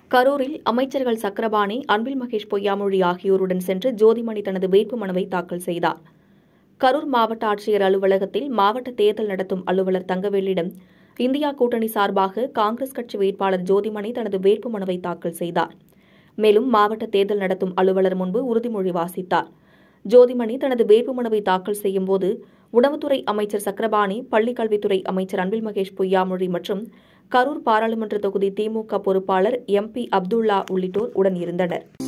கரூரில் அமைச்சர்கள் சக்கரபாணி அன்பில் மகேஷ் பொய்யாமொழி ஆகியோருடன் சென்று ஜோதிமணி தனது வேட்புமனுவை தாக்கல் செய்தார் கரூர் மாவட்ட ஆட்சியர் அலுவலகத்தில் மாவட்ட தேர்தல் நடத்தும் அலுவலர் தங்கவேலிடம் இந்தியா கூட்டணி சார்பாக காங்கிரஸ் கட்சி வேட்பாளர் ஜோதிமணி தனது வேட்புமனுவை தாக்கல் செய்தார் மேலும் மாவட்ட தேர்தல் நடத்தும் அலுவலர் முன்பு உறுதிமொழி வாசித்தார் ஜோதிமணி தனது வேட்புமனுவை தாக்கல் செய்யும்போது உணவுத்துறை அமைச்சர் சக்கரபாணி பள்ளிக்கல்வித்துறை அமைச்சர் அன்பில் மகேஷ் பொய்யாமொழி மற்றும் கரூர் பாராளுமன்ற தொகுதி திமுக பொறுப்பாளர் எம்பி அப்துல்லா உள்ளிட்டோர் உடன் இருந்தனர்